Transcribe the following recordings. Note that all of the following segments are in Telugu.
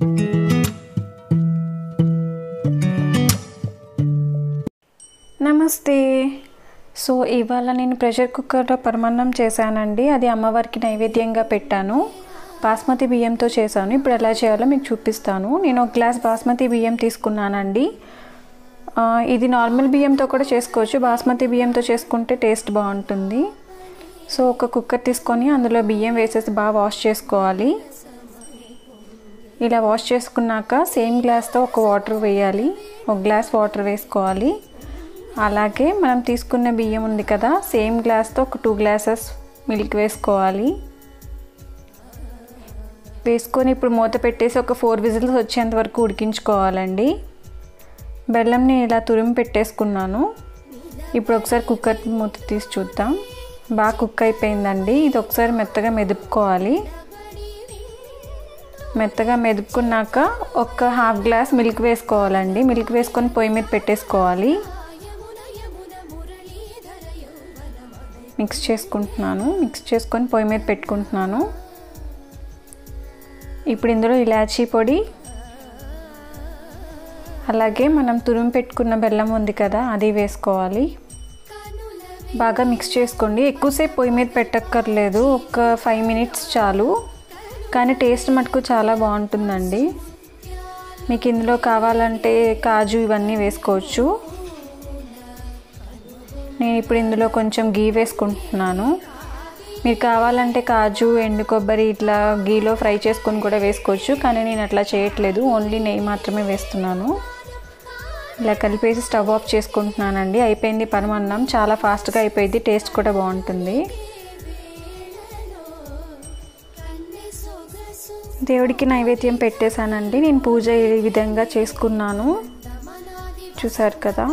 నమస్తే సో ఇవాళ నేను ప్రెషర్ కుక్కర్లో పరమాన్నం చేశానండి అది అమ్మవారికి నైవేద్యంగా పెట్టాను బాస్మతి బియ్యంతో చేశాను ఇప్పుడు ఎలా చేయాలో మీకు చూపిస్తాను నేను ఒక గ్లాస్ బాస్మతి బియ్యం తీసుకున్నానండి ఆ, ఇది నార్మల్ బియ్యంతో కూడా చేసుకోవచ్చు బాస్మతి బియ్యంతో చేసుకుంటే టేస్ట్ బాగుంటుంది సో ఒక కుక్కర్ తీసుకొని అందులో బియ్యం వేసేసి బాగా వాష్ చేసుకోవాలి ఇలా వాష్ చేసుకున్నాక సేమ్ గ్లాస్తో ఒక వాటర్ వేయాలి ఒక గ్లాస్ వాటర్ వేసుకోవాలి అలాగే మనం తీసుకున్న బియ్యం ఉంది కదా సేమ్ గ్లాస్తో ఒక టూ గ్లాసెస్ మిల్క్ వేసుకోవాలి వేసుకొని ఇప్పుడు మూత పెట్టేసి ఒక ఫోర్ విజిల్స్ వచ్చేంత వరకు ఉడికించుకోవాలండి బెల్లంని ఇలా తురిమి పెట్టేసుకున్నాను ఇప్పుడు ఒకసారి కుక్కర్ మూత తీసి చూద్దాం బాగా కుక్ అయిపోయిందండి ఇది ఒకసారి మెత్తగా మెదుపుకోవాలి మెత్తగా మెదుపుకున్నాక ఒక హాఫ్ గ్లాస్ మిల్క్ వేసుకోవాలండి మిల్క్ వేసుకొని పొయ్యి మీద పెట్టేసుకోవాలి మిక్స్ చేసుకుంటున్నాను మిక్స్ చేసుకొని పొయ్యి మీద పెట్టుకుంటున్నాను ఇప్పుడు ఇందులో ఇలాచీ పొడి అలాగే మనం తురిమి పెట్టుకున్న బెల్లం ఉంది కదా అది వేసుకోవాలి బాగా మిక్స్ చేసుకోండి ఎక్కువసేపు పొయ్యి మీద పెట్టక్కర్లేదు ఒక ఫైవ్ మినిట్స్ చాలు కానీ టేస్ట్ మటుకు చాలా బాగుంటుందండి మీకు ఇందులో కావాలంటే కాజు ఇవన్నీ వేసుకోవచ్చు నేను ఇప్పుడు ఇందులో కొంచెం గీ వేసుకుంటున్నాను మీరు కావాలంటే కాజు ఎండు కొబ్బరి ఇట్లా గీలో ఫ్రై చేసుకొని కూడా వేసుకోవచ్చు కానీ నేను అట్లా చేయట్లేదు ఓన్లీ నెయ్యి మాత్రమే వేస్తున్నాను ఇలా కలిపేసి స్టవ్ ఆఫ్ చేసుకుంటున్నానండి అయిపోయింది పరమాన్నం చాలా ఫాస్ట్గా అయిపోయింది టేస్ట్ కూడా బాగుంటుంది దేవుడికి నైవేద్యం పెట్టేశానండి నేను పూజ ఈ విధంగా చేసుకున్నాను చూసారు కదా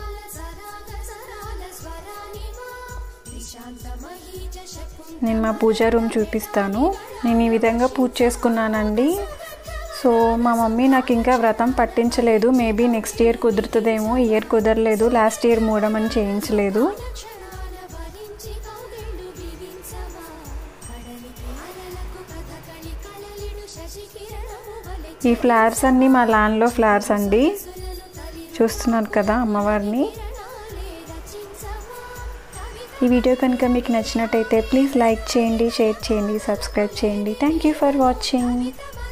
నేను మా పూజా రూమ్ చూపిస్తాను నేను ఈ విధంగా పూజ చేసుకున్నానండి సో మా మమ్మీ నాకు ఇంకా వ్రతం పట్టించలేదు మేబీ నెక్స్ట్ ఇయర్ కుదురుతుందేమో ఈ ఇయర్ కుదరలేదు లాస్ట్ ఇయర్ మూడమని చేయించలేదు ఈ ఫ్లవర్స్ అన్నీ మా లాన్లో ఫ్లవర్స్ అండి చూస్తున్నారు కదా అమ్మవారిని ఈ వీడియో కనుక మీకు నచ్చినట్టయితే ప్లీజ్ లైక్ చేయండి షేర్ చేయండి సబ్స్క్రైబ్ చేయండి థ్యాంక్ యూ ఫర్ వాచింగ్